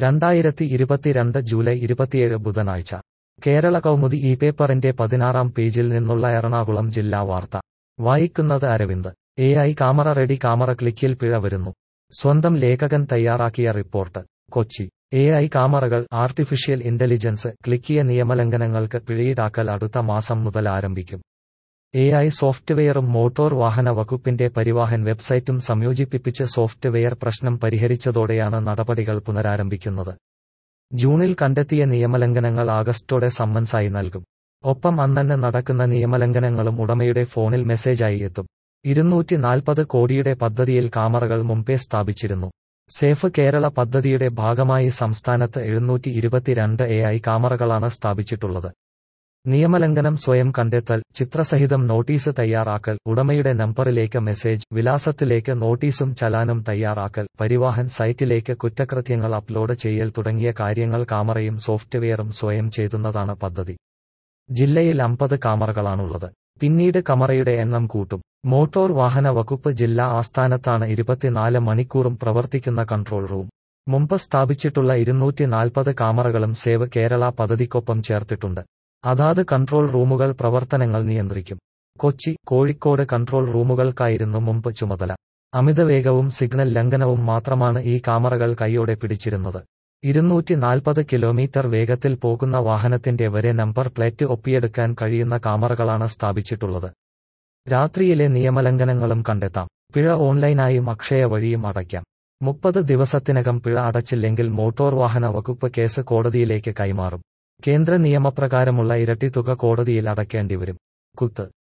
രണ്ടായിരത്തി ഇരുപത്തിരണ്ട് ജൂലൈ ഇരുപത്തിയേഴ് ബുധനാഴ്ച കേരള കൗമുദി ഈ പേപ്പറിന്റെ പതിനാറാം പേജിൽ നിന്നുള്ള എറണാകുളം ജില്ലാ വാർത്ത വായിക്കുന്നത് Aravind A I camera ready camera ക്ലിക്കിൽ പിഴ വരുന്നു സ്വന്തം ലേഖകൻ തയ്യാറാക്കിയ റിപ്പോർട്ട് കൊച്ചി എ ഐ കാമറകൾ ആർട്ടിഫിഷ്യൽ ഇന്റലിജൻസ് ക്ലിക്കിയ നിയമലംഘനങ്ങൾക്ക് പിഴയീടാക്കൽ അടുത്ത മാസം മുതൽ ആരംഭിക്കും എ ഐ സോഫ്റ്റ്വെയറും മോട്ടോർ വാഹന വകുപ്പിന്റെ പരിവാഹൻ വെബ്സൈറ്റും സംയോജിപ്പിച്ച് സോഫ്റ്റ്വെയർ പ്രശ്നം പരിഹരിച്ചതോടെയാണ് നടപടികൾ പുനരാരംഭിക്കുന്നത് ജൂണിൽ കണ്ടെത്തിയ നിയമലംഘനങ്ങൾ ആഗസ്റ്റോടെ സമ്മൻസായി നൽകും ഒപ്പം അന്നന്നെ നടക്കുന്ന നിയമലംഘനങ്ങളും ഉടമയുടെ ഫോണിൽ മെസ്സേജായി എത്തും ഇരുന്നൂറ്റി നാൽപ്പത് കോടിയുടെ പദ്ധതിയിൽ കാമറകൾ മുമ്പേ സ്ഥാപിച്ചിരുന്നു സേഫ് കേരള പദ്ധതിയുടെ ഭാഗമായി സംസ്ഥാനത്ത് എഴുന്നൂറ്റി ഇരുപത്തിരണ്ട് എ ഐ കാമറകളാണ് സ്ഥാപിച്ചിട്ടുള്ളത് നിയമലംഘനം സ്വയം കണ്ടെത്തൽ ചിത്രസഹിതം നോട്ടീസ് തയ്യാറാക്കൽ ഉടമയുടെ നമ്പറിലേക്ക് മെസ്സേജ് വിലാസത്തിലേക്ക് നോട്ടീസും ചലാനും തയ്യാറാക്കൽ പരിവാഹൻ സൈറ്റിലേക്ക് കുറ്റകൃത്യങ്ങൾ അപ്ലോഡ് ചെയ്യൽ തുടങ്ങിയ കാര്യങ്ങൾ കാമറയും സോഫ്റ്റ്വെയറും സ്വയം ചെയ്യുന്നതാണ് പദ്ധതി ജില്ലയിൽ അമ്പത് കാമറകളാണുള്ളത് പിന്നീട് കമറയുടെ എണ്ണം കൂട്ടും മോട്ടോർ വാഹന വകുപ്പ് ജില്ലാ ആസ്ഥാനത്താണ് ഇരുപത്തിനാല് മണിക്കൂറും പ്രവർത്തിക്കുന്ന കൺട്രോൾ റൂം മുമ്പ് സ്ഥാപിച്ചിട്ടുള്ള ഇരുന്നൂറ്റി നാൽപ്പത് കാമറകളും സേവ് കേരള പദ്ധതിക്കൊപ്പം ചേർത്തിട്ടുണ്ട് അതാത് കൺട്രോൾ റൂമുകൾ പ്രവർത്തനങ്ങൾ നിയന്ത്രിക്കും കൊച്ചി കോഴിക്കോട് കൺട്രോൾ റൂമുകൾക്കായിരുന്നു മുമ്പ് ചുമതല അമിതവേഗവും സിഗ്നൽ ലംഘനവും മാത്രമാണ് ഈ കാമറകൾ കൈയോടെ പിടിച്ചിരുന്നത് ഇരുന്നൂറ്റി നാൽപ്പത് കിലോമീറ്റർ വേഗത്തിൽ പോകുന്ന വാഹനത്തിന്റെ വരെ നമ്പർ പ്ലേറ്റ് ഒപ്പിയെടുക്കാൻ കഴിയുന്ന കാമറകളാണ് സ്ഥാപിച്ചിട്ടുള്ളത് രാത്രിയിലെ നിയമലംഘനങ്ങളും കണ്ടെത്താം പിഴ ഓൺലൈനായും അക്ഷയ വഴിയും അടയ്ക്കാം മുപ്പത് ദിവസത്തിനകം പിഴ അടച്ചില്ലെങ്കിൽ മോട്ടോർ വാഹന വകുപ്പ് കേസ് കോടതിയിലേക്ക് കൈമാറും കേന്ദ്ര നിയമപ്രകാരമുള്ള ഇരട്ടി തുക കോടതിയിൽ അടയ്ക്കേണ്ടിവരും കുത്ത്